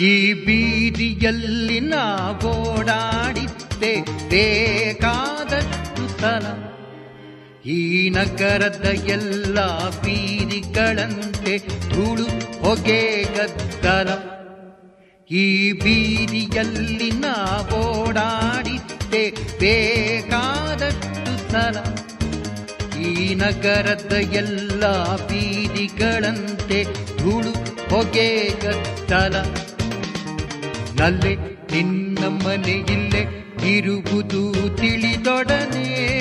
ಈ ಬೀದಿಯಲ್ಲಿ ನಾವೋಡಾಡಿದ್ದೆ ಬೇಕಾದಷ್ಟು ಸಲ ಈ ನಗರದ ಎಲ್ಲ ಬೀದಿಗಳಂತೆ ಧೂಳು ಹೊಗೆ ಗದ್ದಲ ಈ ಬೀದಿಯಲ್ಲಿ ನಾವೋಡಾಡಿದ್ದೆ ಬೇಕಾದಷ್ಟು ಸಲ ಈ ನಗರದ ಎಲ್ಲ ಬೀದಿಗಳಂತೆ ಧೂಳು ಹೊಗೆ ಗದ್ದಲ ನಲ್ಲೆ ನಿನ್ನ ಮನೆಯಿಲ್ಲೇ ಇರುವುದು ತಿಳಿದೊಡನೆ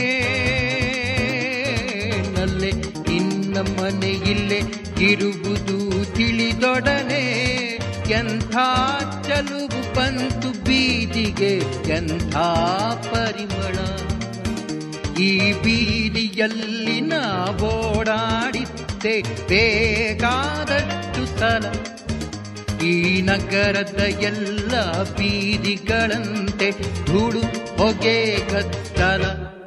ನಲ್ಲೆ ನಿನ್ನ ಮನೆಯಿಲ್ಲೇ ಇರುವುದು ತಿಳಿದೊಡನೆ ಎಂಥ ಚಲುವು ಬಂತು ಬೀದಿಗೆ ಎಂಥ ಪರಿಮಳ ಈ ಬೀದಿಯಲ್ಲಿ ನಾವೋಡಾಡಿದ್ದೆ ಬೇಕಾದಷ್ಟು ಸಲ ಈ ನಗರದ ಎಲ್ಲ ಬೀದಿಗಳಂತೆ ಧೂಳು ಹೊಗೆ ಗದ್ದಲ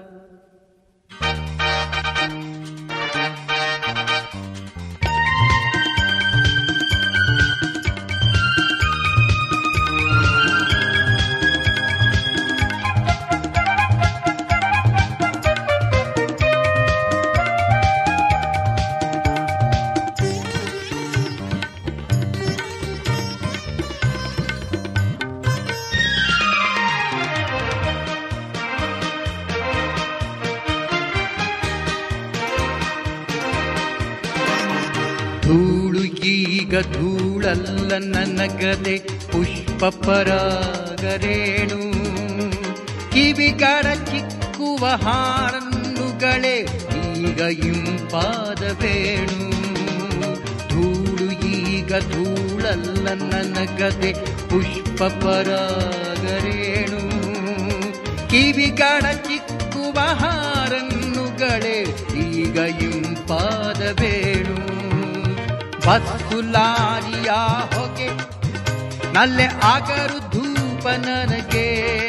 ಧೂಳು ಈಗ ಧೂಳಲ್ಲ ನನಗದೆ ಪುಷ್ಪ ಪರಾಗರೇಣು ಕಿವಿಗಳ ಚಿಕ್ಕುವ ಹಾರನ್ನುಗಳೇ ಈಗ ಇಂಪಾದ ವೇಣು ಧೂಳು ಈಗ ಧೂಳಲ್ಲ ನನಗದೆ ಪುಷ್ಪ ಪರಾಗರೇಣು ಕಿವಿಗಳ ಚಿಕ್ಕುವ ಹಾರನ್ನುಗಳೇ ಈಗ ಇಂಪಾದ ವೇಣು ಬಸ್ಸು ಲಾರಿಯ ಹೊಗೆ ನಲ್ಲೆ ಆಗರು ಧೂಪ ನನಗೆ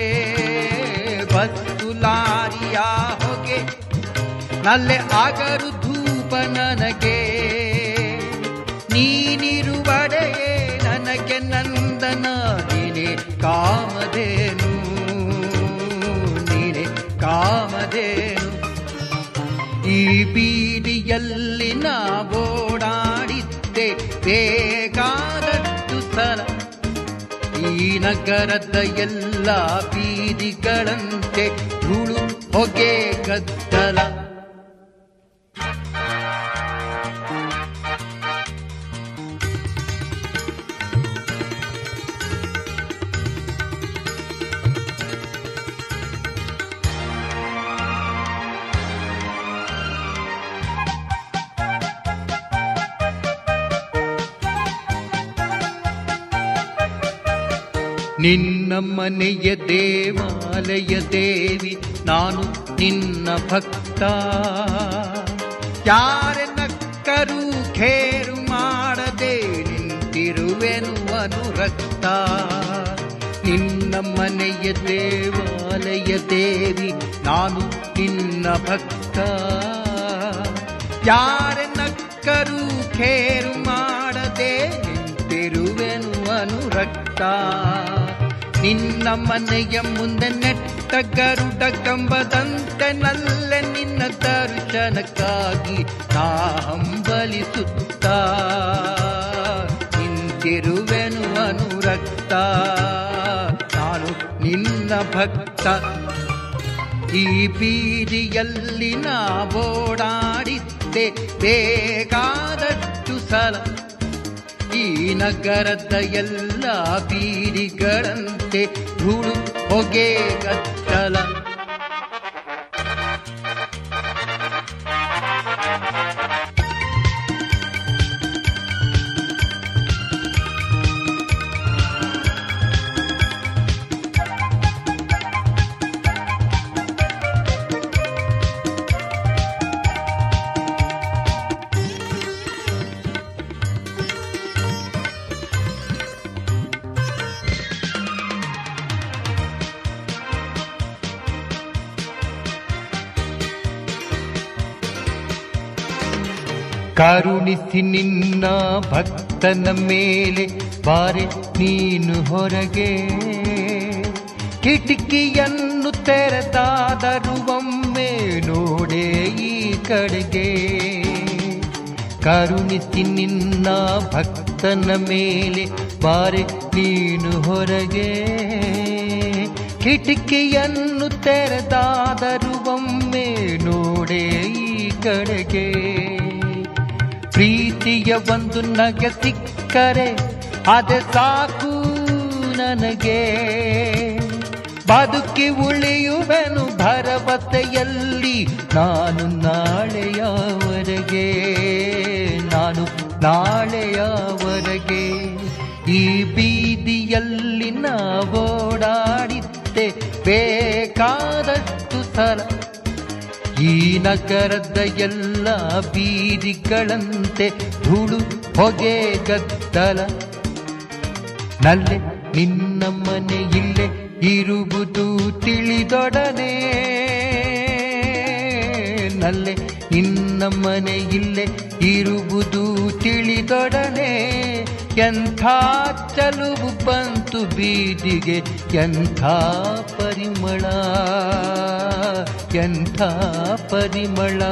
ಬಸ್ಸು ಲಾರಿಯ ಹೊಗೆ ನಲ್ಲೆ ಆಗರು ಧೂಪ ನನಗೆ ನೀನಿರುವಡೆಯೇ ನನಗೆ ನಂದನ ನೀನೆ ಕಾಮಧೇನು ನೀನೆ ಕಾಮಧೇನು ಈ ಬೀದಿಯಲ್ಲಿ ನಾವೋಡಾಡಿದ್ದೆ ಬೇಕಾದಷ್ಟು ಸಲ ಈ ನಗರದ ಎಲ್ಲ ಬೀದಿಗಳಂತೆ ಧೂಳು ಹೊಗೆ ಗದ್ದಲ ನಿನ್ನ ಮನೆಯ ದೇವಾಲಯ ದೇವಿ ನಾನು ನಿನ್ನ ಭಕ್ತ ಯಾರೆ ನಕ್ಕರೂ ಖೇರು ಮಾಡದೆ ನಿಂತಿರುವೆನು ಅನುರಕ್ತ ನಿನ್ನ ಮನೆಯ ದೇವಾಲಯ ದೇವಿ ನಾನು ನಿನ್ನ ಭಕ್ತ ಯಾರೆ ನಕ್ಕರೂ ಖೇರು ಮಾಡದೆ ನಿಂತಿರುವೆನು ಅನುರಕ್ತ ನಿನ್ನ ಮನೆಯ ಮುಂದೆ ನೆಟ್ಟ ಗರುಡ ಕಂಬದಂತೆ ನಲ್ಲೆ ನಿನ್ನ ದರ್ಶನಕ್ಕಾಗಿ ನಾ ಹಂಬಲಿಸುತ್ತ ನಿಂತಿರುವೆನು ಅನುರಕ್ತ ನಾನು ನಿನ್ನ ಭಕ್ತ ಈ ಬೀದಿಯಲ್ಲಿ ನಾವೋಡಾಡಿದ್ದೆ ಬೇಕಾದಷ್ಟು ಸಲ ಈ ನಗರದ ಎಲ್ಲ ಬೀದಿಗಳಂತೆ ಧೂಳು ಹೊಗೆ ಗದ್ದಲ ಕರುಣಿಸಿ ನಿನ್ನ ಭಕ್ತನ ಮೇಲೆ ಬಾರೆ ನೀನು ಹೊರಗೆ ಕಿಟಕಿಯನ್ನು ತೆರೆದಾದರೂ ಒಮ್ಮೆ ನೋಡೆ ಈ ಕಡೆಗೆ ಕರುಣಿಸಿ ನಿನ್ನ ಭಕ್ತನ ಮೇಲೆ ಬಾರೆ ನೀನು ಹೊರಗೆ ಕಿಟಕಿಯನ್ನು ತೆರೆದಾದರೂ ಒಮ್ಮೆ ನೋಡೆ ಈ ಕಡೆಗೆ ಪ್ರೀತಿಯ ಒಂದು ನಗೆ ಸಿಕ್ಕರೆ ಅದೇ ಸಾಕು ನನಗೆ ಬದುಕಿ ಉಳಿಯುವೆನು ಭರವಸೆಯಲ್ಲಿ ನಾನು ನಾಳೆಯವರೆಗೆ ನಾನು ನಾಳೆಯವರೆಗೆ ಈ ಬೀದಿಯಲ್ಲಿ ಓಡಾಡಿದ್ದೆ ಬೇಕಾದಷ್ಟು ಸಲ ಈ ನಗರದ ಎಲ್ಲ ಬೀದಿಗಳಂತೆ ಧೂಳು ಹೊಗೆ ಗದ್ದಲ ನಲ್ಲೆ ನಿನ್ನ ಮನೆ ಇಲ್ಲೇ ಇರುವುದು ತಿಳಿದೊಡನೆ ನಲ್ಲೆ ನಿನ್ನ ಮನೆ ಇಲ್ಲೇ ಇರುವುದು ತಿಳಿದೊಡನೆ ಎಂಥ ಚಲುವು ಬಂತು ಬೀದಿಗೆ ಎಂಥ ಪರಿಮಳ ಎಂಥ ಪರಿಮಳ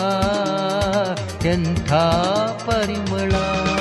ಎಂಥ ಪರಿಮಳ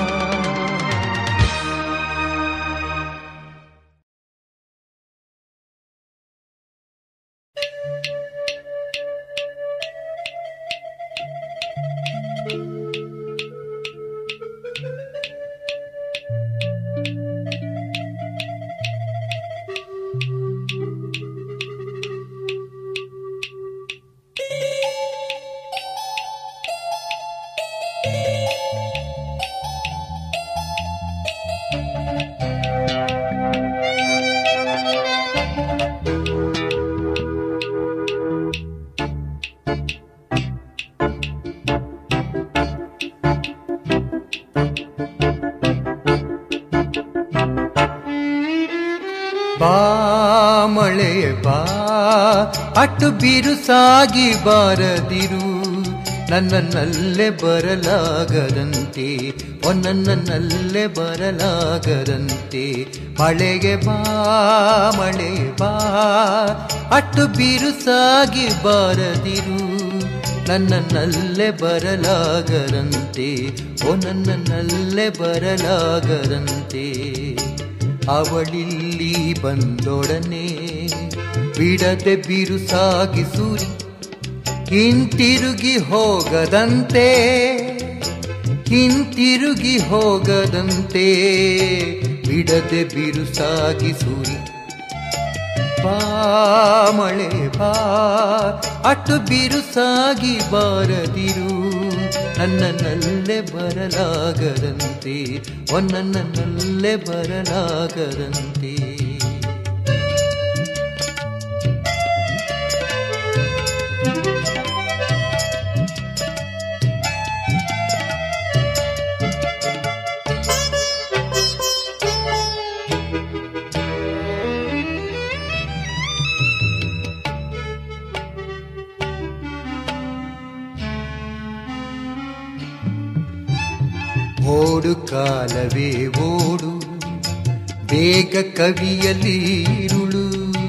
ಬಾ ಮಳೆ ಬಾ ಅಟ್ಟು ಬಿರುಸಾಗಿ ಬಾರದಿರು ನನ್ನನ್ನಲ್ಲೇ ಬರಲಾಗದಂತೆ ನನ್ನನ್ನಲ್ಲೇ ಬರಲಾಗದಂತೆ ಮಳೆಗೆ ಬಾ ಮಳೆ ಬಾ ಅಟ್ಟು ಬಿರುಸಾಗಿ ಬಾರದಿರು ನನ್ನನ್ನಲ್ಲೇ ಬರಲಾಗದಂತೆ ಓ ನನ್ನನ್ನಲ್ಲೇ ಬರಲಾಗದಂತೆ ಅವಳಿಲ್ಲಿ ಬಂದೊಡನೆ ಬಿಡದೆ ಬಿರುಸಾಗಿ ಸೂರಿ ಹಿಂತಿರುಗಿ ಹೋಗದಂತೆ ಹಿಂತಿರುಗಿ ಹೋಗದಂತೆ ಬಿಡದೆ ಬಿರುಸಾಗಿ ಸೂರಿ ಬಾ ಮಳೆ ಬಾ ಅಟ್ಟು ಬಿರುಸಾಗಿ ಬಾರದಿರು ನನ್ನನ್ನಲ್ಲೇ ಬರಲಾಗದಂತೆ ನನ್ನನ್ನಲ್ಲೇ ಬರಲಾಗದಂತೆ ಓಡು ಕಾಲವೇ ಓಡು ಬೇಗ ಕವಿಯಲ್ಲಿ ಇರುಳು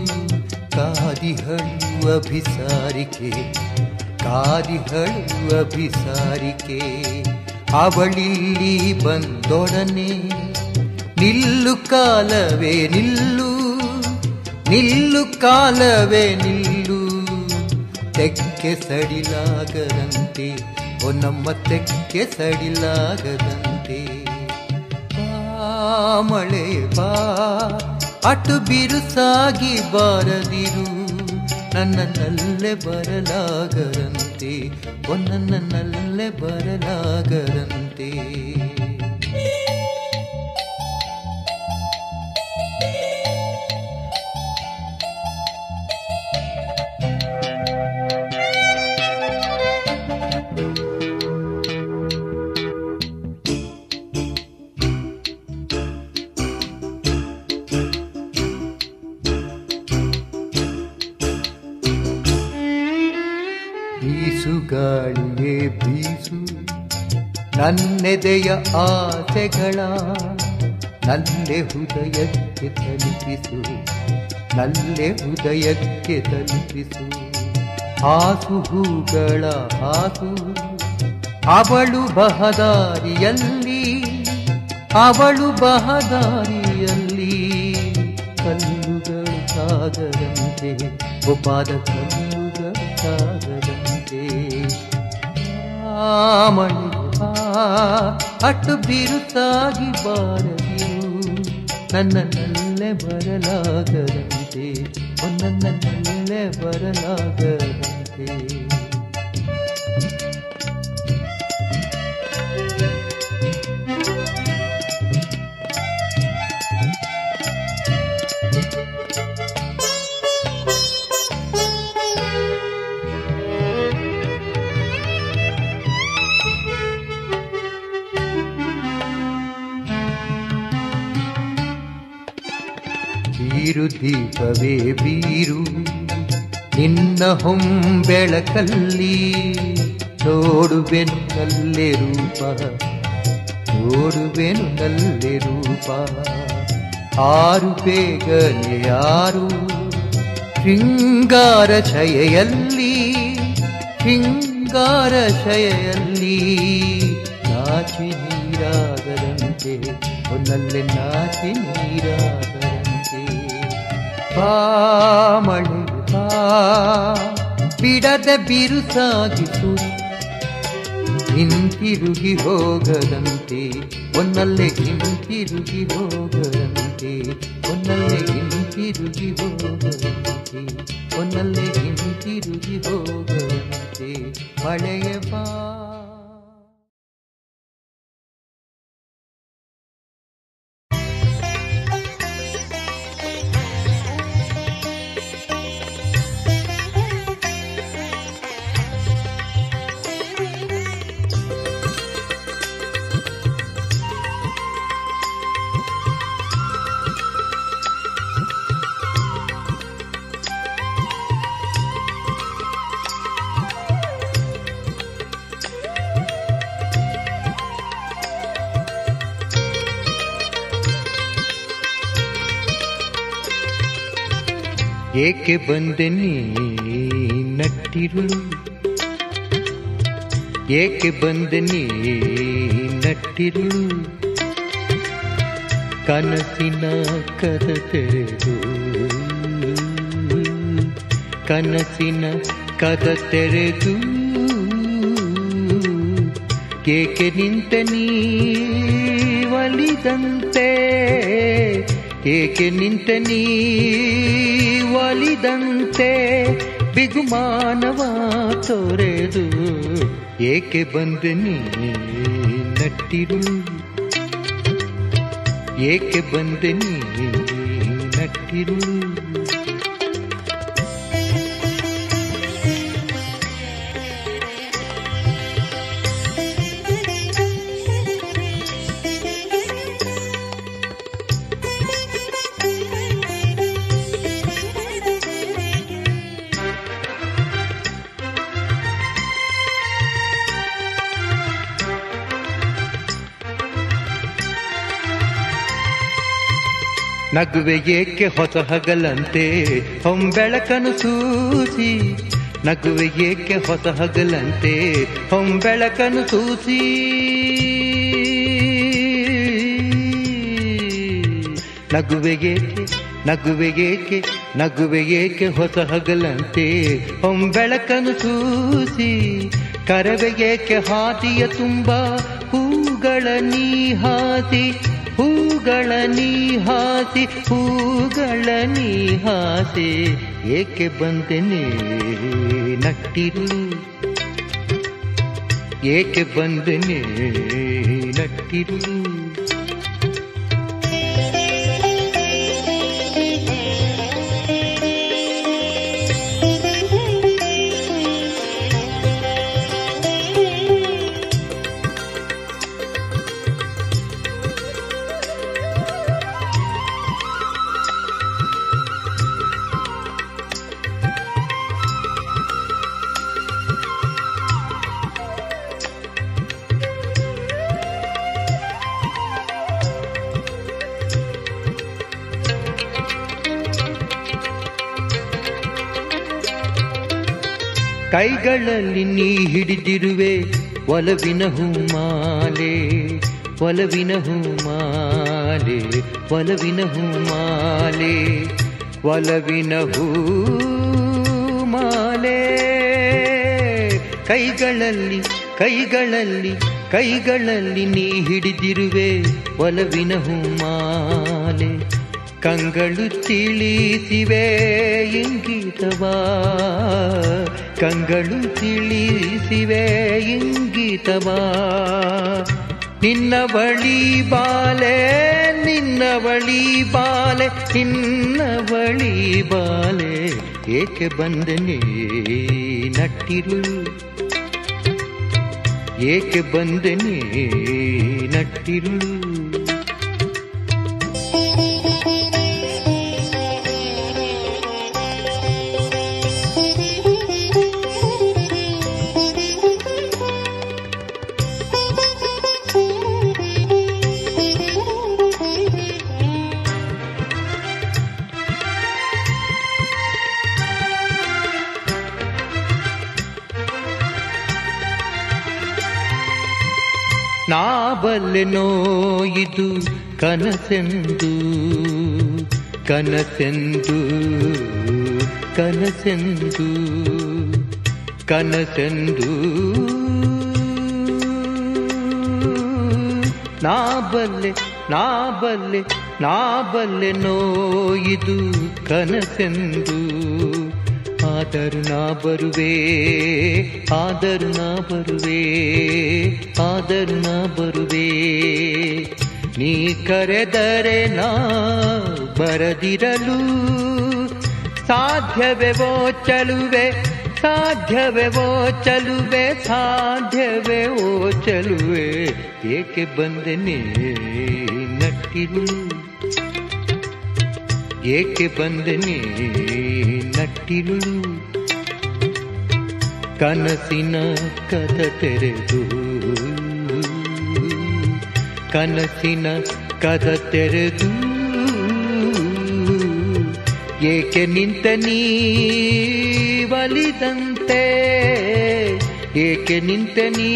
ಕಾದಿಹಳು ಅಭಿಸಾರಿಕೆ ಕಾದಿಹಳು ಅಭಿಸಾರಿಕೆ ಅವಳಿಲ್ಲಿ ಬಂದೊಡನೆ ನಿಲ್ಲು ಕಾಲವೇ ನಿಲ್ಲು ನಿಲ್ಲು ಕಾಲವೇ ನಿಲ್ಲು ತೆಕ್ಕೆ ಸಡಿಲಾಗದಂತೆ ಓ ನಮ್ಮ ತೆಕ್ಕೆ ಸಡಿಲಾಗದಂತೆ ಬಾ ಮಳೆ ಬಾ ಅಟ್ಟು ಬಿರುಸಾಗಿ ಬಾರದಿರು ನನ್ನನ್ನಲ್ಲೇ ಬರಲಾಗದಂತೆ ಓ ನನ್ನನ್ನಲ್ಲೇ ಬರಲಾಗದಂತೆ ಬೀಸು ಗಾಳಿಯೇ ಬೀಸು ನನ್ನೆದೆಯ ಆಸೆಗಳ ನಲ್ಲೆ ಹೃದಯಕ್ಕೆ ತಲುಪಿಸು ನಲ್ಲೆ ಹೃದಯಕ್ಕೆ ತಲುಪಿಸು ಹಾಸು ಹೂಗಳ ಹಾಸು ಅವಳು ಬಹದಾರಿಯಲ್ಲಿ ಅವಳು ಬಹದಾರಿಯಲ್ಲಿ ಕಲ್ಲುಗಳು ಸಾಗದಂತೆ ಒಬ್ಬಾದ ಕಲ್ಲುಗಳು ಸಾಗದಂತೆ ಮಣಿ ಅಟ್ಟು ಬಿರುತ್ತಾಗಿ ಬಾರದಿರು ನನ್ನನ್ನಲ್ಲೇ ಬರಲಾಗದಂತೆ ನನ್ನನ್ನಲ್ಲೇ ಬರಲಾಗದಂತೆ ಬೀರು ದೀಪವೇ ಬೀರು ನಿನ್ನ ಹೊಂಬೆಳಕಲ್ಲಿ ನೋಡುವೆನು ನಲ್ಲೆ ರೂಪ ನೋಡುವೆನು ನಲ್ಲೆ ರೂಪ ಆರು ಬೇಗನೆ ಯಾರು ಶೃಂಗಾರ ಛಯೆಯಲ್ಲಿ ಶೃಂಗಾರ ಛಯೆಯಲ್ಲಿ ನಾಚಿ ನೀರಾಗದಂತೆ ಒಂದಲ್ಲೇ ನಾಚಿ ನೀರಾಗದಂತೆ ಬಾ ಮಳೆ ಬಾ ಬಿಡದೆ ಬಿರುಸಾಗಿಸು ಹಿಂತಿರುಗಿ ಹೋಗದಂತೆ ಒನ್ನಲ್ಲೇ ಹಿಂತಿರುಗಿ ಹೋಗದಂತೆ ಒನ್ನಲ್ಲೇ ಹಿಂತಿರುಗಿ ಹೋಗದಂತೆ ಒನ್ನಲ್ಲೇ ಹಿಂತಿರುಗಿ ಹೋಗದಂತೆ ಮಳೆಯ ಬಾ ಏಕೆ ಬಂದೆ ನೀ ನಟ್ಟಿರುಳು ಏಕೆ ಬಂದೆ ನೀ ನಟ್ಟಿರುಳು ಕನಸಿನ ಕದ ತೆರೆದು ಕನಸಿನ ಕದ ತೆರೆದು ಏಕೆ ನಿಂತ ನೀ ಒಲಿದಂತೆ ಏಕೆ ನಿಂತ ನೀ ಒಲಿದಂತೆ ಬಿಗುಮಾನವ ತೊರೆದು ಏಕೆ ಬಂದ ನೀ ನಟ್ಟಿರುಳು ಏಕೆ ಬಂದ ನೀ ನಟ್ಟಿರುಳು ನಗುವೆ ಏಕೆ ಹೊಸ ಹಗಲಂತೆ ಹೊಂಬೆಳಕನು ಸೂಸಿ ನಗುವೆ ಏಕೆ ಹೊಸ ಹಗಲಂತೆ ಹೊಂಬೆಳಕನು ಸೂಸಿ ನಗುವೆ ಏಕೆ ನಗುವೆ ಏಕೆ ನಗುವೆ ಏಕೆ ಹೊಸ ಹಗಲಂತೆ ಹೊಂಬೆಳಕನು ಸೂಸಿ ಕರವೆ ಏಕೆ ಹಾದಿಯ ತುಂಬ ಹೂಗಳ ನೀ ಹಾಸಿ ಹೂಗಳ ನೀ ಹಾಸಿ ಹೂಗಳ ನೀ ಹಾಸಿ ಏಕೆ ಬಂದೆನೆ ನಟ್ಟಿರು ಏಕೆ ಬಂದೆನೆ ನಟ್ಟಿರು ಕೈಗಳಲ್ಲಿ ನೀ ಹಿಡಿದಿರುವೆ ಒಲವಿನ ಹೂಮಾಲೆ ಒಲವಿನ ಹೂಮಾಲೆ ಒಲವಿನ ಹೂಮಾಲೆ ಒಲವಿನ ಹೂಮಾಲೆ ಕೈಗಳಲ್ಲಿ ಕೈಗಳಲ್ಲಿ ಕೈಗಳಲ್ಲಿ ನೀ ಹಿಡಿದಿರುವೆ ಒಲವಿನ ಹೂಮಾಲೆ ಕಂಗಳು ತಿಳಿಸಿವೆ ಇಂಗಿತವಾ ಕಂಗಳು ತಿಳಿಸಿವೆ ಇಂಗಿತವಾ ನಿನ್ನ ಬಳಿ ಬಾಲೆ ನಿನ್ನ ಬಳಿ ಬಾಲೆ ನಿನ್ನ ಬಳಿ ಬಾಲೆ ಏಕೆ ಬಂದನೆ ನಟ್ಟಿರು ಏಕೆ ಬಂದನೆ ನಟ್ಟಿರು ನಾ ಬಲ್ಲೆನೋ ಇದು ಕನಸೆಂದು ಕನಸೆಂದು ಕನಸೆಂದು ಕನಸೆಂದು ನಾ ಬಲ್ಲೆ ನಾ ಬಲ್ಲೆ ನಾ ಬಲ್ಲೆನೋ ಇದು ಕನಸೆಂದು ಆದರೂ ನಾ ಬರುವೆ ಆದರೂ ನಾ ಬರುವೆ ಆದರೂ ನಾ ಬರುವೆ ನೀ ಕರೆದರೆ ನಾ ಬರದಿರಲು ಸಾಧ್ಯವೇ ಚಲುವೆ ಸಾಧ್ಯವೇ ಚಲುವೆ ಸಾಧ್ಯವೇ ಓ ಚಲುವೆ ಏಕೆ ಬಂದನೆ ನಟ್ಟಿರು ಏಕೆ ಬಂದನೆ ನಟ್ಟಿರುಳು ಕನಸಿನ ಕದ ತೆರೆದು ಕನಸಿನ ಕದ ತೆರೆದು ಏಕೆ ನಿಂತ ನೀ ಬಲಿದಂತೆ ಏಕೆ ನಿಂತ ನೀ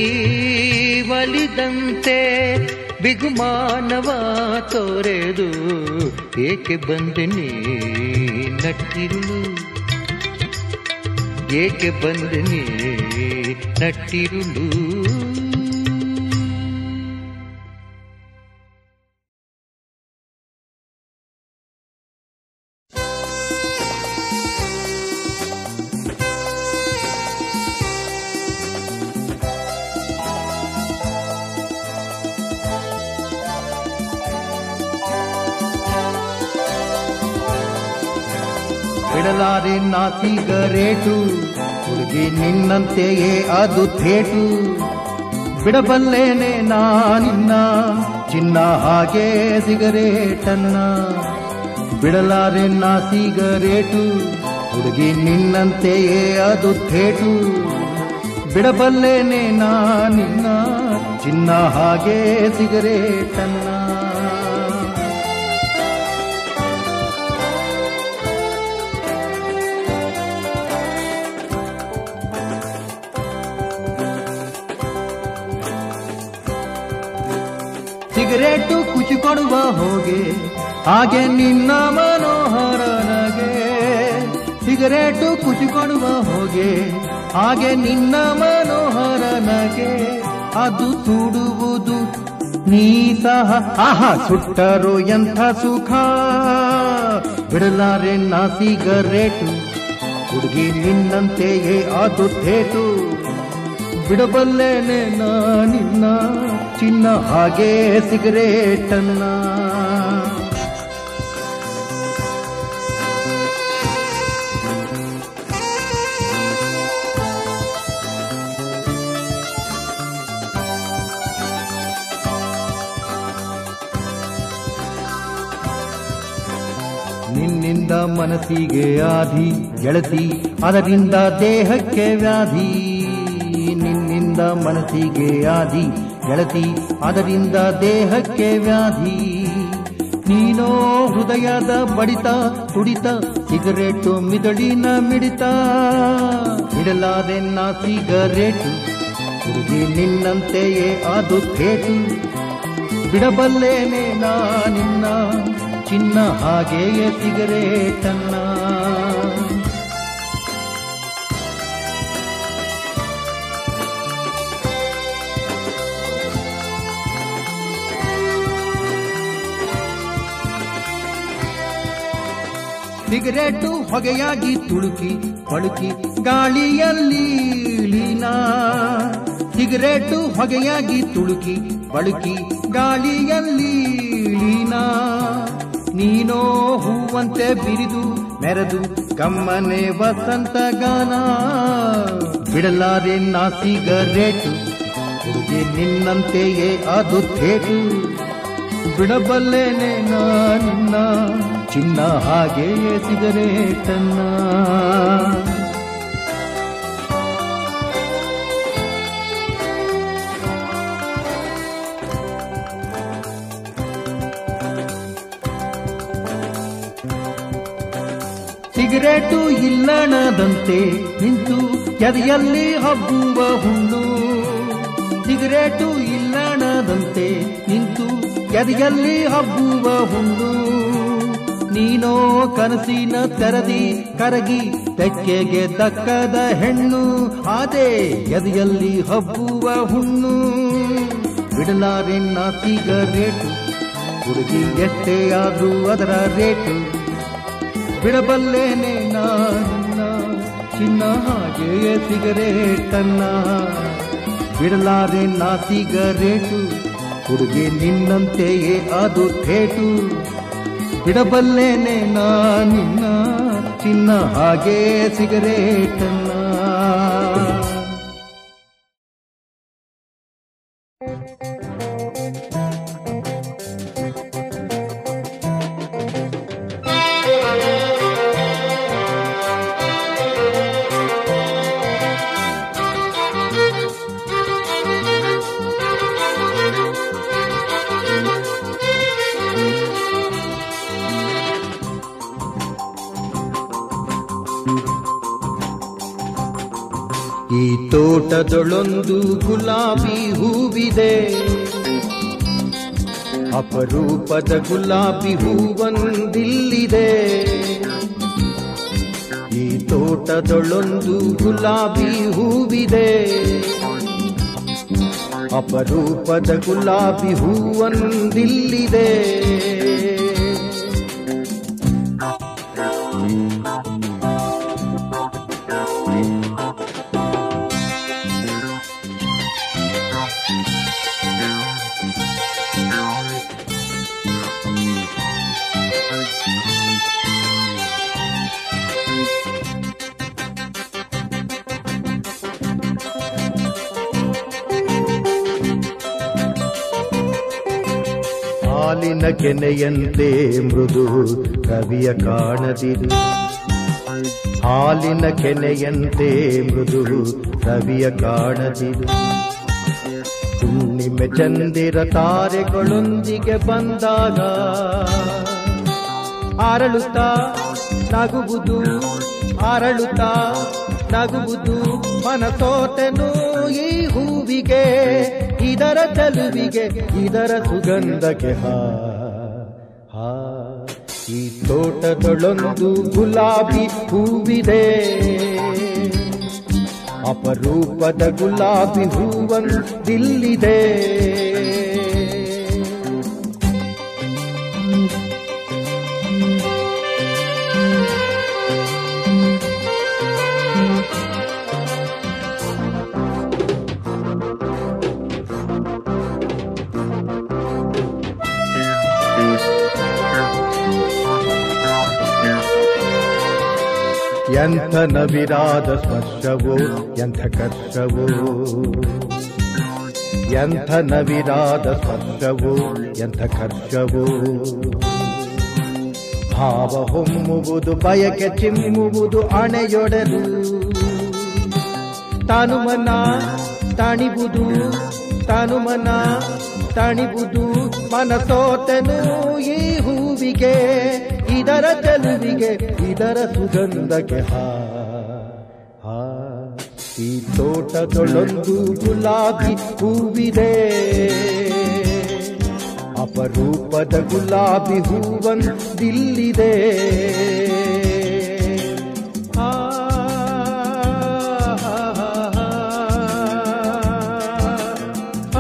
ಬಲಿದಂತೆ ಬಿಗುಮಾನವ ತೋರೆದು ಏಕೆ ಬಂದನೆ ನಟ್ಟಿರುಳು ಏಕೆ ಬಂದನೆ ನಟ್ಟಿರುಳು ಬಿಡಲಾರೆ ನಾ ಸಿಗರೇಟು ಹುಡುಗಿ ನಿನ್ನಂತೆಯೇ ಅದು ಥೇಟು ಬಿಡಬಲ್ಲೇನೆ ನಾ ನಿನ್ನ ಚಿನ್ನ ಹಾಗೆ ಸಿಗರೇಟನ್ನ ಬಿಡಲಾರೆ ನಾ ಸಿಗರೇಟು ಹುಡುಗಿ ನಿನ್ನಂತೆಯೇ ಅದು ಥೇಟು ಬಿಡಬಲ್ಲೇನೆ ನಾ ನಿನ್ನ ಚಿನ್ನ ಹಾಗೆ ಸಿಗರೇಟನ್ನ ಸಿಗರೇಟು ಕುಚಿ ಕೊಡುವ ಹೋಗೆ ಹಾಗೆ ನಿನ್ನ ಮನೋಹರ ನಗೆ ಸಿಗರೇಟು ಕುಚಿ ಕೊಡುವ ಹೋಗೆ ಹಾಗೆ ನಿನ್ನ ಮನೋಹರ ನಗೆ ಅದು ಸುಡುವುದು ನೀ ಸಹ ಆಹಾ ಸುಟ್ಟರು ಎಂಥ ಸುಖ ಬಿಡಲಾರೆ ನಾ ಸಿಗರೇಟು ಹುಡುಗಿ ನಿನ್ನಂತೆಯೇ ಅದು ಥೇಟು ಬಿಡಬಲ್ಲೇನೆ ನಾ ನಿನ್ನ ಚಿನ್ನ ಹಾಗೆ ಸಿಗರೇಟನ್ನ ನಿನ್ನಿಂದ ಮನಸ್ಸಿಗೆ ಆಧಿ ಗೆಳತಿ ಅದರಿಂದ ದೇಹಕ್ಕೆ ವ್ಯಾಧಿ ನಿನ್ನಿಂದ ಮನಸ್ಸಿಗೆ ಆದಿ ಗೆಳತಿ ಅದರಿಂದ ದೇಹಕ್ಕೆ ವ್ಯಾಧಿ ನೀನೋ ಹೃದಯದ ಬಡಿತ ತುಡಿತ ಸಿಗರೇಟು ಮಿದಳಿನ ಮಿಡಿತ ಇಡಲಾದೆನ್ನ ಸಿಗರೇಟು ಹುಡುಗಿ ನಿನ್ನಂತೆಯೇ ಅದು ಥೇಟು ಬಿಡಬಲ್ಲೇನೆ ನಾ ನಿನ್ನ ಚಿನ್ನ ಹಾಗೆಯೇ ಸಿಗರೇಟನ್ನ ಸಿಗರೇಟು ಹೊಗೆಯಾಗಿ ತುಳುಕಿ ಪಳುಕಿ ಗಾಳಿಯಲ್ಲಿ ಲೀನ ಸಿಗರೇಟು ಹೊಗೆಯಾಗಿ ತುಳುಕಿ ಬಳುಕಿ ಗಾಳಿಯಲ್ಲಿ ಲೀನ ನೀನೋ ಹೂವಂತೆ ಬಿರಿದು ಮೆರೆದು ಕಮ್ಮನೆ ವಸಂತ ಗಾನ ಬಿಡಲಾರೆ ನಾ ಸಿಗರೇಟು ಹುಡುಗಿ ನಿನ್ನಂತೆಯೇ ಅದು ಥೇಟು ಬಿಡಬಲ್ಲೇನೆ ನಿನ್ನ ಚಿನ್ನ ಹಾಗೆಯೇ ಸಿಗರೇಟನ್ನ ಸಿಗರೇಟು ಇಲ್ಲಣದಂತೆ ನಿಂತು ಎದೆಯಲ್ಲಿ ಹಬ್ಬುವ ಹುಣ್ಣು ಸಿಗರೇಟು ಇಲ್ಲಣದಂತೆ ನಿಂತು ಎದೆಯಲ್ಲಿ ಹಬ್ಬುವ ಹುಣ್ಣು ನೀನೋ ಕನಸಿನ ತೆರದಿ ಕರಗಿ ತೆಕ್ಕೆಗೆ ದಕ್ಕದ ಹೆಣ್ಣು ಅದೇ ಎದೆಯಲ್ಲಿ ಹಬ್ಬುವ ಹುಣ್ಣು ಬಿಡಲಾರೆನ್ನ ಸಿಗರೇಟು ಹುಡುಗಿ ಎಷ್ಟೇ ಆದ್ರೂ ಅದರ ರೇಟು ಬಿಡಬಲ್ಲೇನೆ ನನ್ನ ಚಿನ್ನ ಹಾಗೆಯೇ ಸಿಗರೇಟನ್ನ ಬಿಡಲಾರೆ ನಾ ಸಿಗರೇಟು ಹುಡುಗಿ ನಿನ್ನಂತೆಯೇ ಅದು ಥೇಟು ಬಿಡಬಲ್ಲೇನೆ ನಾ ನಿನ್ನ ಚಿನ್ನ ಹಾಗೆ ಸಿಗರೇಟನ್ನ ಈ ತೋಟದೊಳೊಂದು ಗುಲಾಬಿ ಹೂವಿದೆ ಅಪರೂಪದ ಗುಲಾಬಿ ಹೂವೊಂದಿಲ್ಲಿದೆ ಈ ತೋಟದೊಳೊಂದು ಗುಲಾಬಿ ಹೂವಿದೆ ಅಪರೂಪದ ಗುಲಾಬಿ ಹೂವೊಂದಿಲ್ಲಿದೆ ಹಾಲಿನ ಕೆನೆಯಂತೆ ಮೃದು ರವಿಯ ಕಾಣದಿರು ಹಾಲಿನ ಕೆನೆಯಂತೆ ಮೃದು ರವಿಯ ಕಾಣದಿರು ಹುಣ್ಣಿಮೆ ಚಂದಿರ ತಾರೆಗಳೊಂದಿಗೆ ಬಂದಾಗ ಅರಳುತ್ತಾ ನಗುವುದು ಅರಳುತ್ತಾ ನಗುವುದು ಮನಸೋತೆನು ಈ ಹೂವಿಗೆ ಇದರ ಚಲುವಿಗೆ ಇದರ ಸುಗಂಧಕ್ಕೆ ಹಾ ಹಾ ಈ ತೋಟದೊಳೊಂದು ಗುಲಾಬಿ ಹೂವಿದೆ ಅಪರೂಪದ ಗುಲಾಬಿ ಹೂವಂದಿಲ್ಲಿದೆ ಎಂಥ ನವಿರಾದ ಸ್ಪರ್ಶವೋ ಎಂಥ ಕರ್ಷವೋ ಎಂಥ ನವಿರಾದ ಸ್ಪರ್ಶವೋ ಎಂಥ ಕರ್ಷವೋ ಭಾವ ಹೊಮ್ಮುವುದು ಬಯಕೆ ಚಿಮ್ಮುವುದು ಅಣೆಯೊಡಲು ತಾನು ಮನ ತಾಣಿಬುದು ತಾನು ಮನ ತಾಣಿಬುದು ಮನಸೋತೆನು ಈ ಹೂ ಹೂವಿಗೆ ಇದರ ಚೆಲುವಿಗೆ ಇದರ ಸುಗಂಧಕ್ಕೆ ಹಾ ಹಾ ಈ ತೋಟದೊಳೊಂದು ಗುಲಾಬಿ ಹೂವಿದೆ ಅಪರೂಪದ ಗುಲಾಬಿ ಹೂವಂದಿಲ್ಲಿದೆ ಆ, ಆ,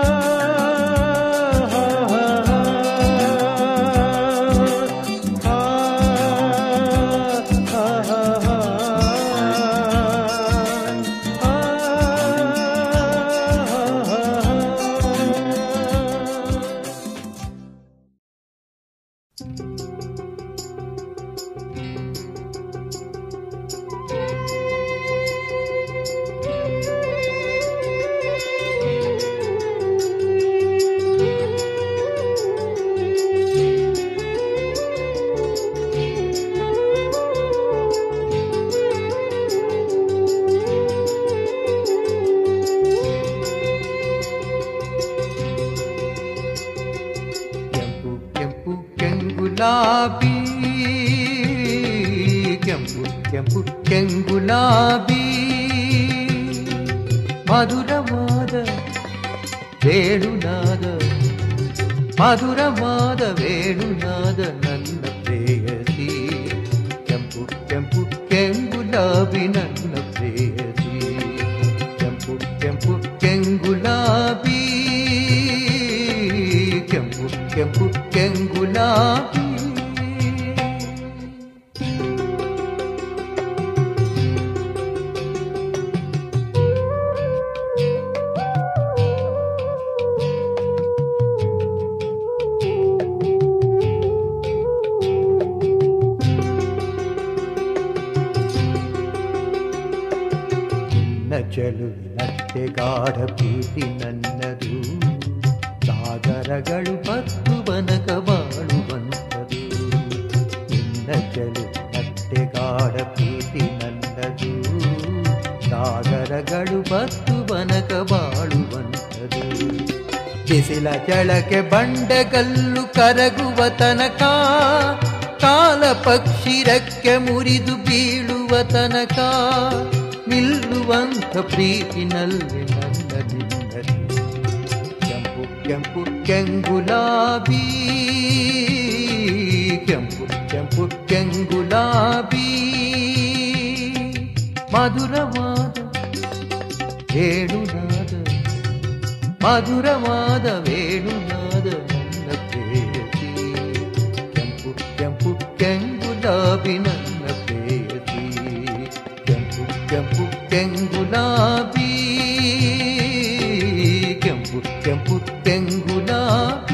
ಕೆಂಪು ಕೆಂಪು ಕೆಂಗುಲಾಬಿ ಕೆಂಪು ಕೆಂಪು ಕೆಂಗುಲಾಬಿ ಮಧುರವಾದ ವೇಣುನಾದ ಮಧುರವಾದ ವೇಣುನಾದ ನನ್ನ ಪ್ರೇಯಸಿ ಕೆಂಪು ಕೆಂಪು ಕೆಂಗುಲಾಬಿ ನನ್ನ ಪ್ರೇಯಸಿ ಕೆಂಪು ಕೆಂಪು ಕೆಂಗುಲಾಬಿ ಕೆಂಪು ಕೆಂಪು ಕೆಂಗುಲಾಬಿ ನಿನ್ನ ಚೆಲುವಿನಷ್ಟೇ ಗಾಢ ಪ್ರೀತಿ ನನ್ನದು ಸಾಗರಗಳು ಬತ್ತು ಬನಕ ಬಾಳುವಂತದು ನಿನ್ನ ಚೆಲುವಿನಷ್ಟೇ ಗಾಢ ಪ್ರೀತಿ ನನ್ನದು ಸಾಗರಗಳು ಬತ್ತು ಬನಕ ಬಾಳುವಂತದು ಬಿಸಿಲ ಜಳಕ್ಕೆ ಬಂಡೆಗಲ್ಲು ಕರಗುವ ತನಕ ಕಾಲ ಪಕ್ಷಿ ರೆಕ್ಕೆ ಮುರಿದು ಬೀಳುವ ತನಕ ನಿಲ್ಲುವಂಥ ಪ್ರೀತಿನಲ್ಲಿ ನನ್ನ ನಿನ್ನದು ಕೆಂಪು ಕೆಂಪು ಕೆಂಗುಲಾಬಿ ಕೆಂಪು ಕೆಂಪು ಕೆಂಗುಲಾಬಿ ಮಧುರವಾದ ವೇಣುನಾದ ಮಧುರವಾದ ವೇಣುನಾದ ನನ್ನ ಪ್ರೇಯಸಿ ಕೆಂಪು ಕೆಂಪು ಕೆಂಗುಲಾಬಿ ನನ್ನ ಪ್ರೇಯಸಿ ಕೆಂಪು ಕೆಂಪು ಕೆಂಗುಲಾಬಿ ಕೆಂಪು ಕೆಂಪು ಕೆಂಗುಲಾಬಿ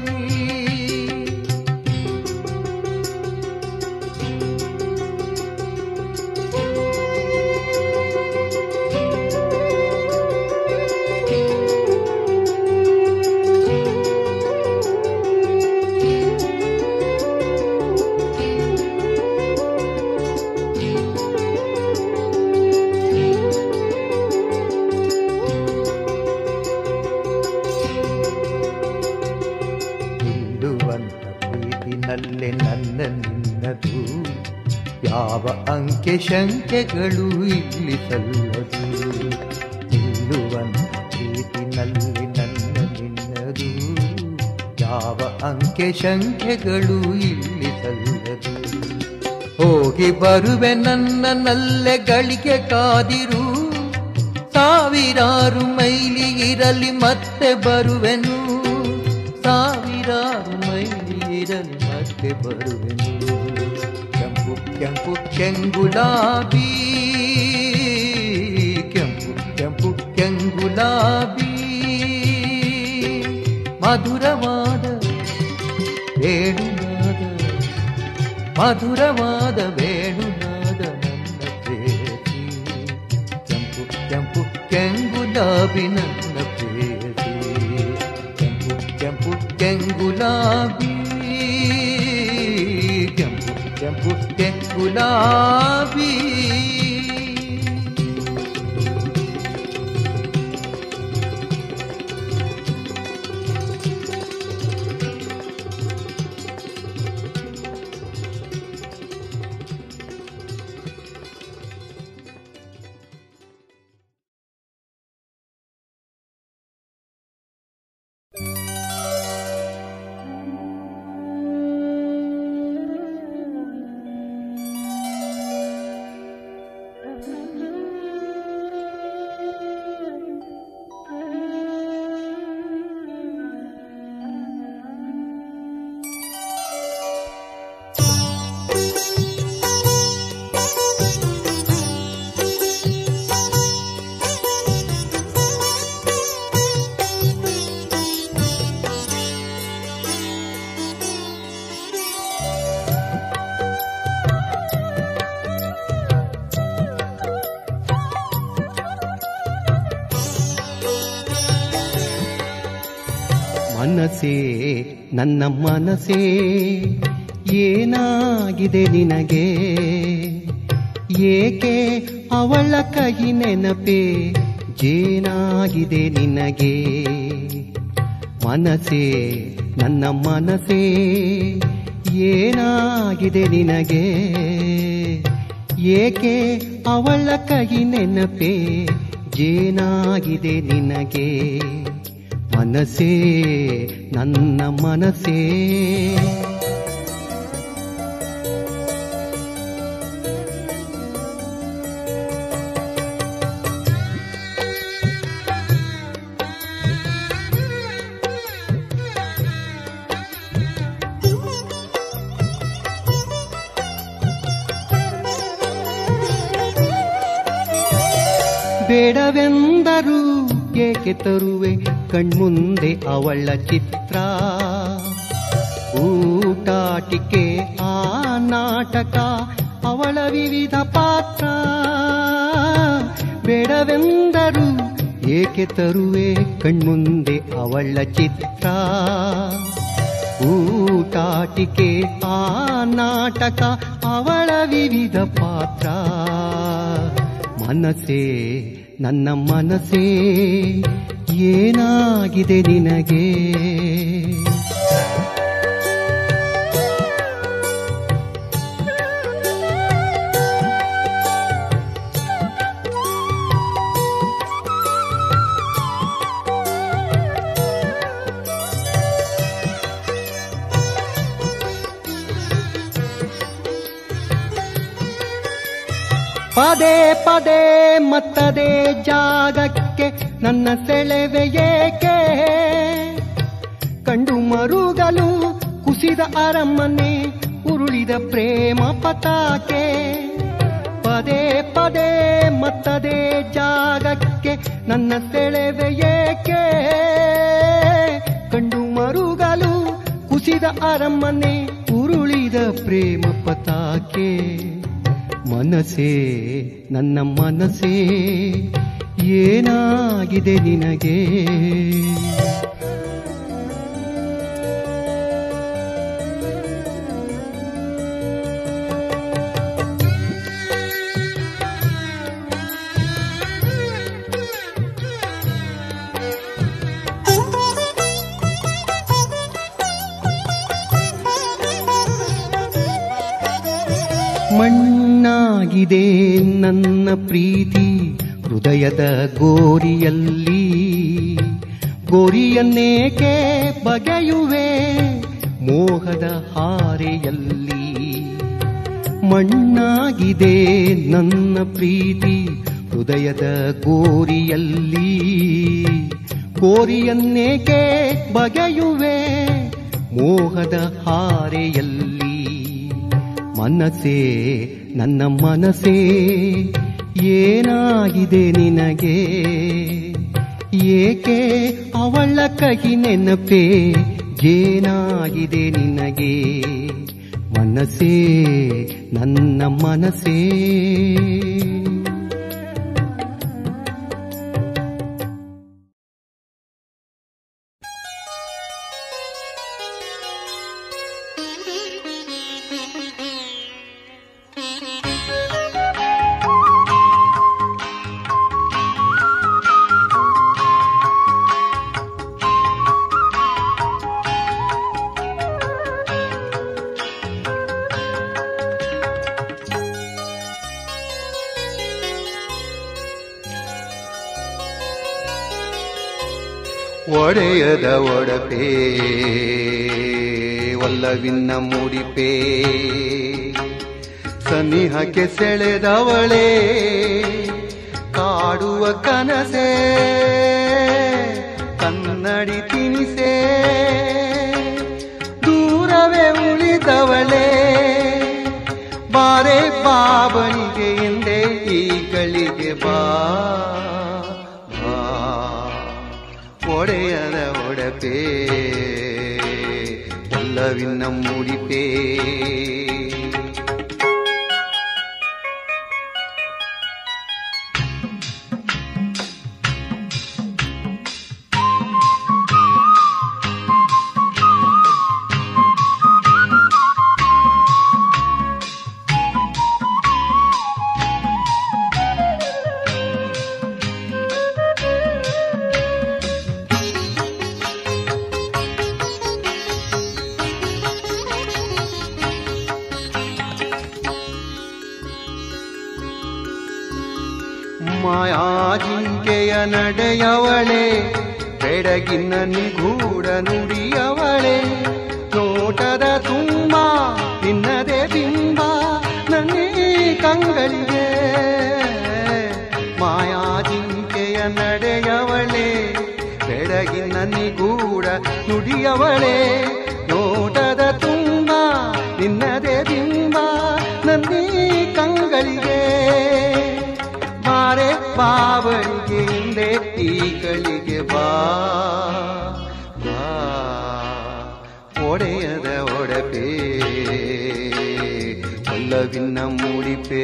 ನಿಲ್ಲುವಂತ ಪ್ರೀತಿನಲ್ಲೇ ನನ್ನ ನಿನ್ನದು ಯಾವ ಅಂಕೆ ಸಂಖ್ಯೆಗಳು ಇಲ್ಲಿ ಸಲ್ಲದು ನಿಲ್ಲುವಂತ ಪ್ರೀತಿನಲ್ಲಿ ನನ್ನ ನಿನ್ನದು ಯಾವ ಅಂಕೆ ಸಂಖ್ಯೆಗಳು ಇಲ್ಲಿ ಸಲ್ಲದು ಹೋಗಿ ಬರುವೆ ನನ್ನ ನಲ್ಲೆ ಗಳಿಗೆ ಕಾದಿರು ಸಾವಿರಾರು ಮೈಲಿ ಇರಲಿ ಮತ್ತೆ ಬರುವೆನು ಸಾವಿರಾರು ಮೈಲಿ ಇರಲಿ ಮತ್ತೆ ಬರುವೆನು ಕೆಂಪು ಕೆಂಪು ಕೆಂಗುಲಾಬಿ ಕೆಂಪು ಕೆಂಪು ಕೆಂಗುಲಾಬಿ ಮಧುರವಾದ ವೇಣುನಾದ ಮಧುರವಾದ ವೇಣುನಾದ ನನ್ನ ಪ್ರೇಯಸಿ ಕೆಂಪು ಕೆಂಪು ಕೆಂಗುಲಾಬಿ ನನ್ನ ಪ್ರೇಯಸಿ ಕೆಂಪು ಕೆಂಪು ಕೆಂಗುಲಾಬಿ ಕೆಂಪು ಕೆಂಪು ಕೆಂಗುಲಾಬಿ ಮನಸ್ಸೇ ನನ್ನ ಮನಸ್ಸೇ ಏನಾಗಿದೆ ನಿನಗೆ ಏಕೆ ಅವಳ ಕಹಿ ನೆನಪೇ ಜೇನಾಗಿದೆ ನಿನಗೆ ಮನಸ್ಸೇ ನನ್ನ ಮನಸ್ಸೇ ಏನಾಗಿದೆ ನಿನಗೆ ಏಕೆ ಅವಳ ಕಹಿ ನೆನಪೇ ಜೇನಾಗಿದೆ ನಿನಗೆ ಮನಸ್ಸೇ ನನ್ನ ಮನಸ್ಸೇ ಬೇಡವೆಂದರೂ ಏಕೆ ತರುವೆ ಕಣ್ಮುಂದೆ ಅವಳ ಚಿತ್ರ ಊಟಾಟಿಕೆ ಆ ನಾಟಕ ಅವಳ ವಿವಿಧ ಪಾತ್ರ ಬೇಡವೆಂದರೂ ಏಕೆ ತರುವೆ ಕಣ್ಮುಂದೆ ಅವಳ ಚಿತ್ರ ಊಟಾಟಿಕೆ ಆ ನಾಟಕ ಅವಳ ವಿವಿಧ ಪಾತ್ರ ಮನಸ್ಸೇ ನನ್ನ ಮನಸ್ಸೇ ಏನಾಗಿದೆ ನಿನಗೆ ಪದೇ ಪದೇ ಮತ್ತದೇ ಜಾಗಕ್ಕೆ ನನ್ನ ಸೆಳೆವೆ ಏಕೆ ಕಂಡು ಮರುಗಲು ಕುಸಿದ ಅರಮನೆ ಉರುಳಿದ ಪ್ರೇಮ ಪತಾಕೆ ಪದೇ ಪದೇ ಮತ್ತದೇ ಜಾಗಕ್ಕೆ ನನ್ನ ಸೆಳೆವೆ ಏಕೆ ಕಂಡು ಮರುಗಲು ಕುಸಿದ ಅರಮನೆ ಉರುಳಿದ ಪ್ರೇಮ ಪತಾಕೆ ಮನಸ್ಸೇ ನನ್ನ ಮನಸ್ಸೇ ಏನಾಗಿದೆ ನಿನಗೆ ಮಣ್ಣಾಗಿದೆ ನನ್ನ ಪ್ರೀತಿ ಹೃದಯದ ಗೋರಿಯಲ್ಲಿ ಗೋರಿಯನ್ನೇಕೆ ಬಗೆಯುವೆ ಮೋಹದ ಹಾರೆಯಲ್ಲಿ ಮಣ್ಣಾಗಿದೆ ನನ್ನ ಪ್ರೀತಿ ಹೃದಯದ ಗೋರಿಯಲ್ಲಿ ಗೋರಿಯನ್ನೇಕೆ ಬಗೆಯುವೆ ಮೋಹದ ಹಾರೆಯಲ್ಲಿ ಮನಸ್ಸೇ ನನ್ನ ಮನಸ್ಸೇ ಏನಾಗಿದೆ ನಿನಗೆ ಏಕೆ ಅವಳ ಕಹಿ ನೆನಪೇ ಜೇನಾಗಿದೆ ನಿನಗೆ ಮನಸ್ಸೇ ನನ್ನ ಮನಸ್ಸೇ ಒಡೆಯದ ಒಡಪೇ ಒಲ್ಲವಿನ್ನ ಮುಡಿಪೇ ಸನಿಹಕ್ಕೆ ಸೆಳೆದವಳೇ ಕಾಡುವ ಕನಸೇ ಕನ್ನಡಿ ತಿನಿಸೇ ದೂರವೇ ಉಳಿದವಳೇ ಬಾರೆ ಬಾಬನಿಗೆ ಎಂದೇ ಈ ಗಳಿಗೆ ಬಾ ಬಾ ಒಡೆಯದ ಒಡಪೇ ಎಲ್ಲವಿನ್ನ ಮುಡಿಪೇ ಮಾಯಾಜಿಂಕೆಯ ನಡೆಯವಳೆ ಬೆಡಗಿನ ನಿಗೂಢ ನುಡಿಯವಳೆ ನೋಟದ ತುಂಬ ನಿನ್ನದೇ ಬಿಂಬ ನನ್ನೇ ಕಂಗಳಿಗೆ ಮಾಯಾಜಿಂಕೆಯ ನಡೆಯವಳೆ ಬೆಡಗಿನ ನಿಗೂಢ ನುಡಿಯವಳೆ ನೋಟದ ತುಂಬ ನಿನ್ನದೇ ಬಿಂಬ ನನ್ನೇ ಕಂಗಳಿಗೆ ಬಾರೆ ಬಾವಳಿಗೆ ಹಿಂದೆ ಈ ಗಳಿಗೆ ಬಾ ಬಾ ಒಡೆಯದ ಒಡಪೆ ಒಲ್ಲವಿನ್ನ ಮೂಡಿಪೇ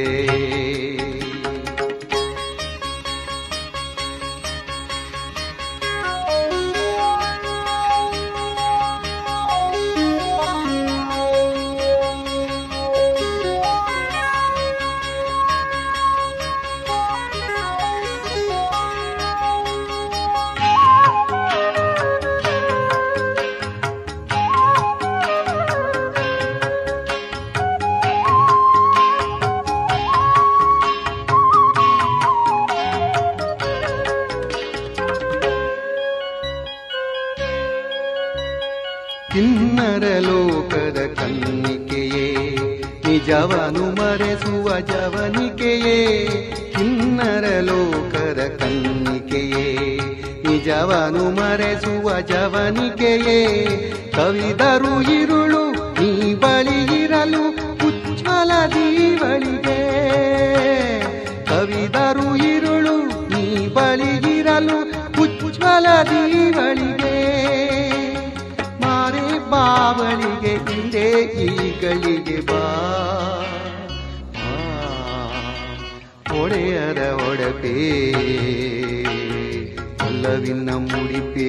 ಕಿನ್ನರ ಲೋಕದ ಕನ್ನಿಕೆಯೇ ನಿಜವನು ಮರೆಸುವ ಜವನಿಕೆಯೇ ಕಿನ್ನರ ಲೋಕದ ಕನ್ನಿಕೆಯೇ ನಿಜವನು ಮರೆಸುವ ಜವನಿಕೆಯೇ ಕವಿದರು ಇರುಳು ನೀ ಬಳಿ ಇರಲು ಉಜ್ವಲ ದೀವಳಿಗೆ ಕವಿದರು ಇರುಳು ನೀ ಬಳಿ ಇರಲು ಉಜ್ವಲ ದೀವಳಿಗೆ ಮಾರೆ ಬಾವಳಿಗೆ ಹಿಂದೆ ಈಗಳಿಗೆ ಬಾ ಆ, ಒಡೆಯದ ಒಡಪೆ ಒಲ್ಲವಿನ ಮುಡಿಪೇ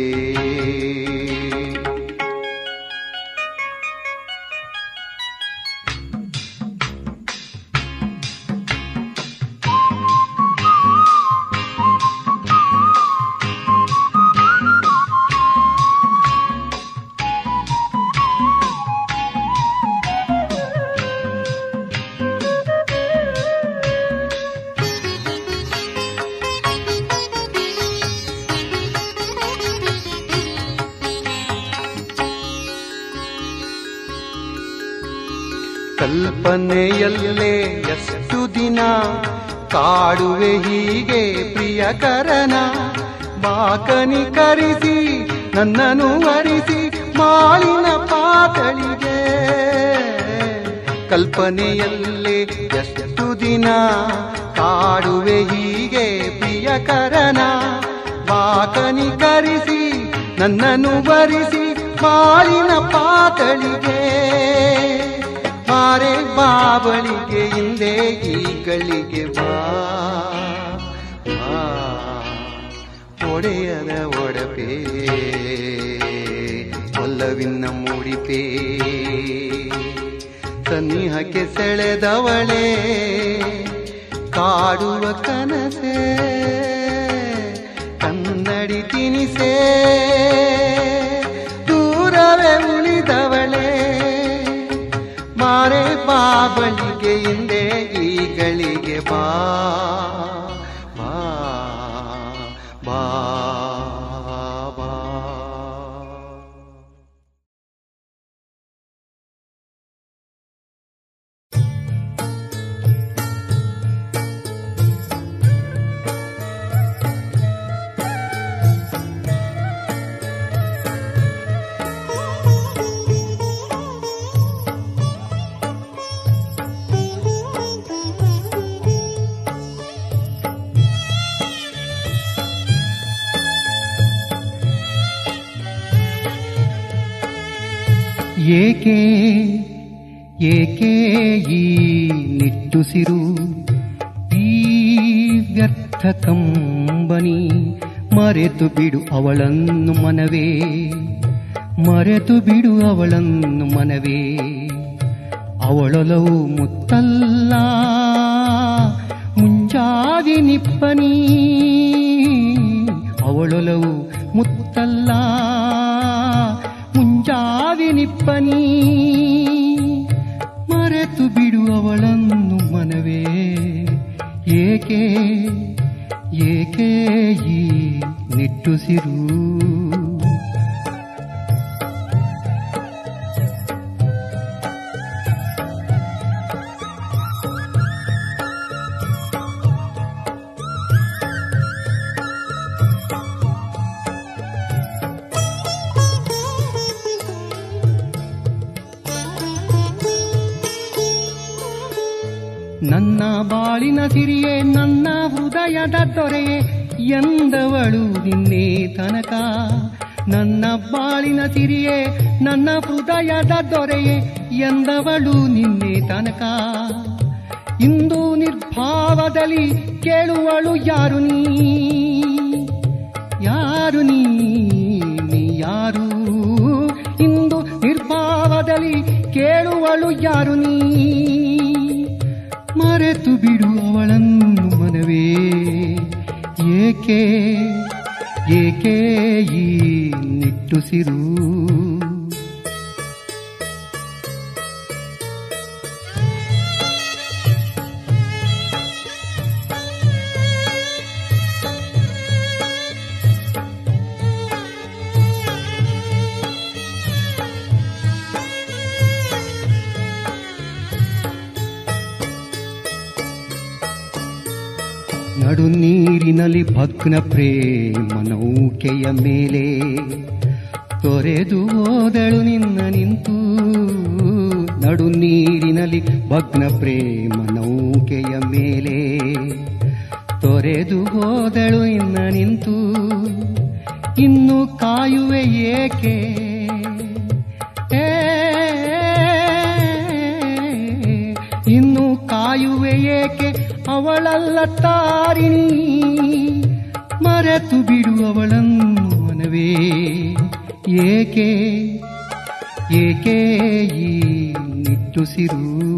ಕಲ್ಪನೆಯಲ್ಲೇ ಎಷ್ಟು ದಿನ ಕಾಡುವೆ ಹೀಗೆ ಪ್ರಿಯಕರನ ಬಾಕನಿ ಕರಿಸಿ ನನ್ನನ್ನು ವರಿಸಿ ಮಾಳಿನ ಪಾತಳಿಗೆ ಕಲ್ಪನೆಯಲ್ಲೇ ಎಷ್ಟು ದಿನ ಕಾಡುವೆ ಹೀಗೆ ಪ್ರಿಯಕರನ ಬಾಕನಿ ಕರಿಸಿ ನನ್ನನ್ನು ವರಿಸಿ ಮಾಳಿನ ಪಾತಳಿಗೆ ಮಾರೆ ಬಾಬಳಿಗೆ ಹಿಂದೆ ಈಗಳಿಗೆ ಬಾ ಬಾ, ಒಡೆಯದ ಒಡಪೆ ಒಲ್ಲವಿನ ಮೂಡಿಪೇ ಸನಿಹಕ್ಕೆ ಸೆಳೆದವಳೆ ಕಾಡುವ ಕನಸೆ ಕನ್ನಡಿ ತಿನಿಸೆ ದೂರವೇ ಉಳಿದವಳೆ ಮಾರೆ ಬಾಬಳಿಗೆ ಹಿಂದೆ ಈಗಳಿಗೆ ಬಾ ಬಾ ಬಾ ಬಾ ಏಕೆ ಏಕೆ ಈ ನಿಟ್ಟುಸಿರು ಈ ವ್ಯರ್ಥ ಕಂಬನಿ ಮರೆತು ಬಿಡು ಅವಳನ್ನು ಮನವೇ ಮರೆತು ಬಿಡು ಅವಳನ್ನು ಮನವೇ ಅವಳೊಲವು ಮುತ್ತಲ್ಲ ಮುಂಜಾವಿ ನಿಪ್ಪನಿ ಅವಳೊಲವು ಮುತ್ತಲ್ಲ ಮುಂಜಾವಿ ನಿಪ್ಪನಿ ಮರೆತು ಬಿಡು ಅವಳನ್ನು ಮನವೇ ಏಕೆ ಏಕೆ ಈ ನಿಟ್ಟುಸಿರು ನನ್ನ ಬಾಳಿನ ಸಿರಿಯೇ ನನ್ನ ಹೃದಯದ ದೊರೆಯೇ ಎಂದವಳು ನಿನ್ನೆ ತನಕ ನನ್ನ ಬಾಳಿನ ಸಿರಿಯೇ ನನ್ನ ಹೃದಯದ ದೊರೆಯೇ ಎಂದವಳು ನಿನ್ನೆ ತನಕ ಇಂದು ನಿರ್ಭಾವದಲ್ಲಿ ಕೇಳುವಳು ಯಾರು ನೀ ಯಾರು ನೀ ನೀ ಯಾರು ಇಂದು ನಿರ್ಭಾವದಲ್ಲಿ ಕೇಳುವಳು ಯಾರು ನೀ ಮರೆತು ಬಿಡು ಅವಳನ್ನು ಮನವೇ ಏಕೆ ಏಕೆ ಈ ನಿಟ್ಟುಸಿರು ನಡು ನೀರಿನಲ್ಲಿ ಭಗ್ನ ಪ್ರೇಮ ನೌಕೆಯ ಮೇಲೆ ತೊರೆದು ಹೋದಳು ನಿನ್ನ ನಿಂತು ನಡು ನೀರಿನಲ್ಲಿ ಭಗ್ನ ಪ್ರೇಮ ನೌಕೆಯ ಮೇಲೆ ತೊರೆದು ಹೋದಳು ನಿನ್ನ ನಿಂತು ಇನ್ನು ಕಾಯುವೆ ಏಕೆ ಏ, ಇನ್ನು ಕಾಯುವೆ ಏಕೆ ಅವಳಲ್ಲ ತಾರಿಣಿ ಮರೆತು ಬಿಡು ಅವಳನ್ನು ಮನವೇ ಏಕೆ ಏಕೆ ಈ ನಿಟ್ಟುಸಿರು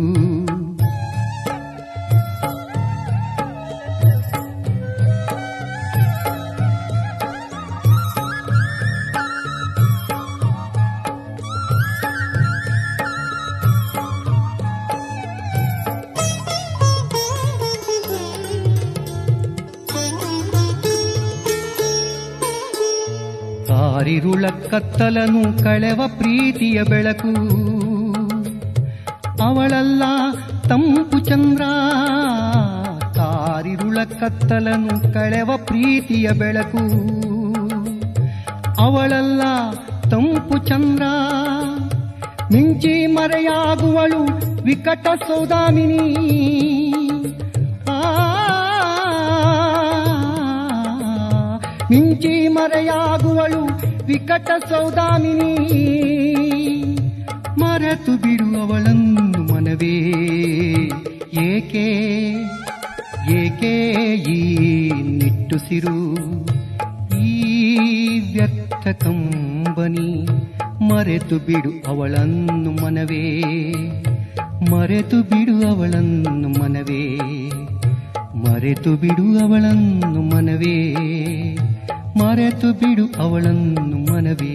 ಕಾರಿರುಳ ಕತ್ತಲನು ಕಳೆವ ಪ್ರೀತಿಯ ಬೆಳಕು ಅವಳಲ್ಲ ತಂಪು ಚಂದ್ರ ಕಾರಿರುಳ ಕತ್ತಲನು ಕಳೆವ ಪ್ರೀತಿಯ ಬೆಳಕು ಅವಳಲ್ಲ ತಂಪು ಚಂದ್ರ ಮಿಂಚಿ ಮರೆಯಾಗುವಳು ವಿಕಟ ಸೌದಾಮಿನಿ ಆ ಮಿಂಚಿ ಮರೆಯಾಗುವಳು ವಿಕಟ ಸೌದಾಮಿನಿ ಮರೆತು ಬಿಡು ಅವಳನ್ನು ಮನವೇ ಏಕೆ ಏಕೆ ಈ ನಿಟ್ಟುಸಿರು ಈ ವ್ಯರ್ಥ ಕಂಬನಿ ಮರೆತು ಬಿಡು ಅವಳನ್ನು ಮನವೇ ಮರೆತು ಬಿಡು ಅವಳನ್ನು ಮನವೇ ಮರೆತು ಬಿಡು ಅವಳನ್ನು ಮನವೇ ಮರೆತು ಬಿಡು ಅವಳನ್ನು ಮನವೇ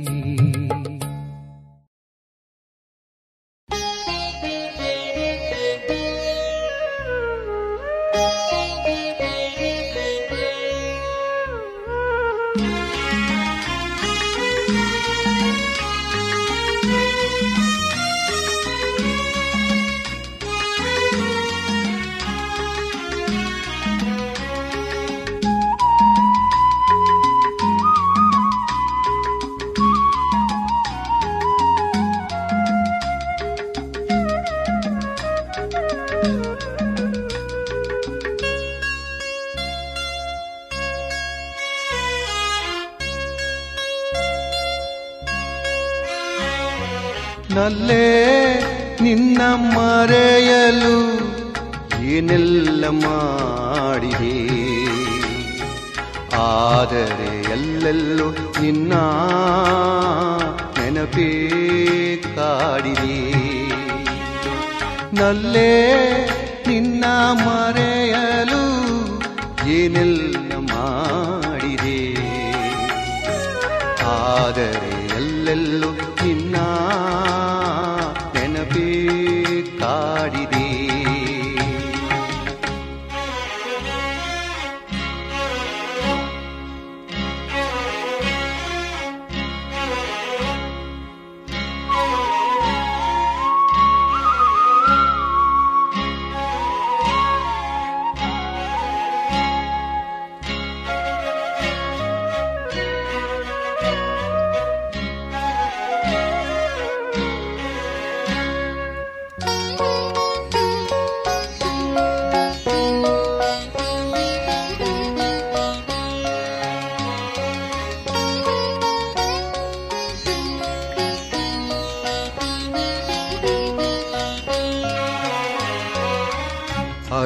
ನಲ್ಲೇ ನಿನ್ನ ಮರೆಯಲು ಏನೆಲ್ಲ ಮಾಡಿದೆ ಆದರೆ ಎಲ್ಲೆಲ್ಲೂ ನಿನ್ನ ನೆನಪೇ ಕಾಡಿದೆ ನಲ್ಲೇ ನಿನ್ನ ಮರೆಯಲು ಏನೆಲ್ಲ ಮಾಡಿದೆ ಆದರೆ ಎಲ್ಲೆಲ್ಲೂ ನಿನ್ನ ನೆನಪೇ ಕಾಡಿದೆ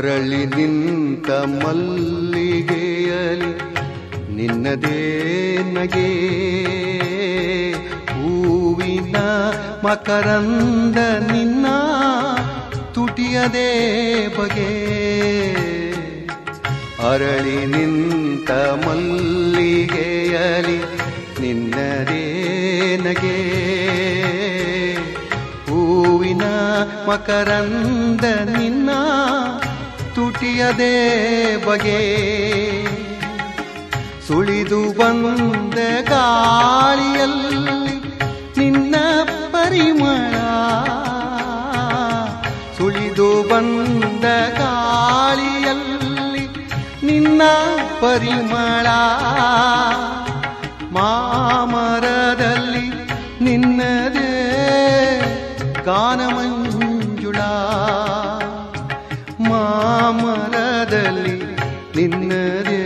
ಅರಳಿ ನಿಂತ ಮಲ್ಲಿಗೆಯಲಿ ನಿನ್ನದೇ ನಗೆ ಹೂವಿನ ಮಕರಂದ ನಿನ್ನ ತುಟಿಯದೇ ಬಗೆ ಅರಳಿ ನಿಂತ ಮಲ್ಲಿಗೆಯಲಿ ನಿನ್ನದೇ ನಗೆ ಹೂವಿನ ಮಕರಂದ ನಿನ್ನ ತುಟಿಯದೇ ಬಗೆ ಸುಳಿದು ಬಂದ ಗಾಳಿಯಲ್ಲಿ ನಿನ್ನ ಪರಿಮಳ ಸುಳಿದು ಬಂದ ಗಾಳಿಯಲ್ಲಿ ನಿನ್ನ ಪರಿಮಳ ಮಾಮರದಲ್ಲಿ ನಿನ್ನದೇ ಗಾನಮಂಜುಳ ಮಾಮರದಲ್ಲಿ ನಿನ್ನದೇ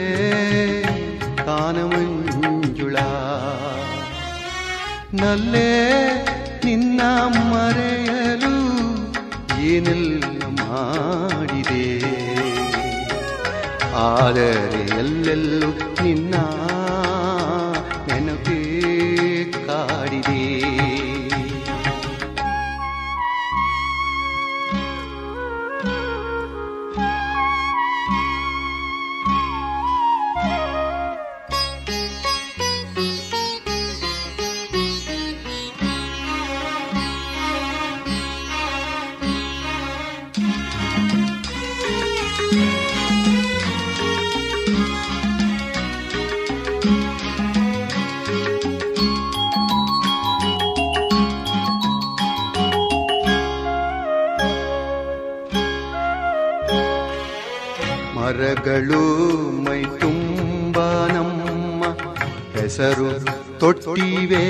ಗಾನಮಂಜುಳ ನಲ್ಲೇ ನಿನ್ನ ಮರೆಯಲು ಏನೆಲ್ಲ ಮಾಡಿದೆ ಆದರೆ ಎಲ್ಲೆಲ್ಲೂ ನಿನ್ನ ನೆನಪೇ ಕಾಡಿದೆ ಮರಗಳು ಮೈ ತುಂಬ ನಮ್ಮ ಹೆಸರು ತೊಟ್ಟಿವೆ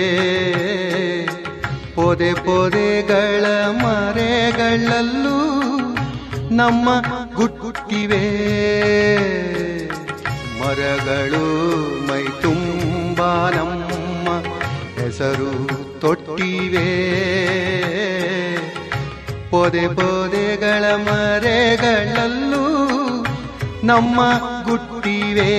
ಪೊದೆ ಪೊದೆಗಳ ಮರೆಗಳಲ್ಲೂ ನಮ್ಮ ಗುಟ್ಟಿವೆ ಮರಗಳು ಮೈ ತುಂಬ ನಮ್ಮ ಹೆಸರು ತೊಟ್ಟಿವೆ ಪೊದೆ ಪೊದೆಗಳ ಮರೆಗಳಲ್ಲೂ ನಮ್ಮ ಗುಟ್ಟಿವೆ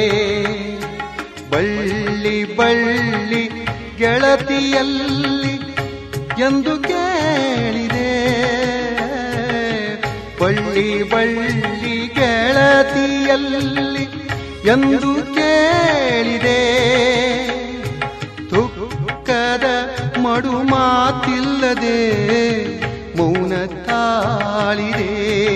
ಬಳ್ಳಿ ಬಳ್ಳಿ ಗೆಳತಿಯಲ್ಲಿ ಎಂದು ಕೇಳಿದೆ ಬಳ್ಳಿ ಬಳ್ಳಿ ಗೆಳತಿಯಲ್ಲಿ ಎಂದು ಕೇಳಿದೆ ತುಕ್ಕದ ಮಡು ಮಾತಿಲ್ಲದೆ ಮೌನ ತಾಳಿದೆ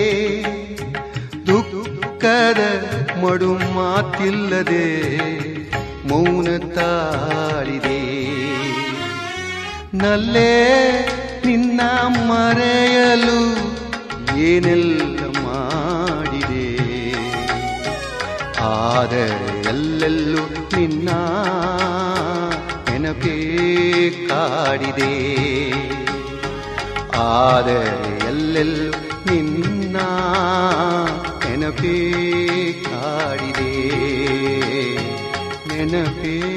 ದುಃಖದ ಮಡು ಮಾತಿಲ್ಲದೆ ಮೌನ ತಾಳಿದೆ ನಲ್ಲೇ ನಿನ್ನ ಮರೆಯಲು ಏನೆಲ್ಲ ಮಾಡಿದೆ ಆದರೆ ಎಲ್ಲೆಲ್ಲೂ ನಿನ್ನ ನೆನಪೇ ಕಾಡಿದೆ ಆದರೆ ಎಲ್ಲೆಲ್ಲೂ ನಿನ್ನ ನೆನಪೇ ಕಾಡಿದೆ ನೆನಪೇ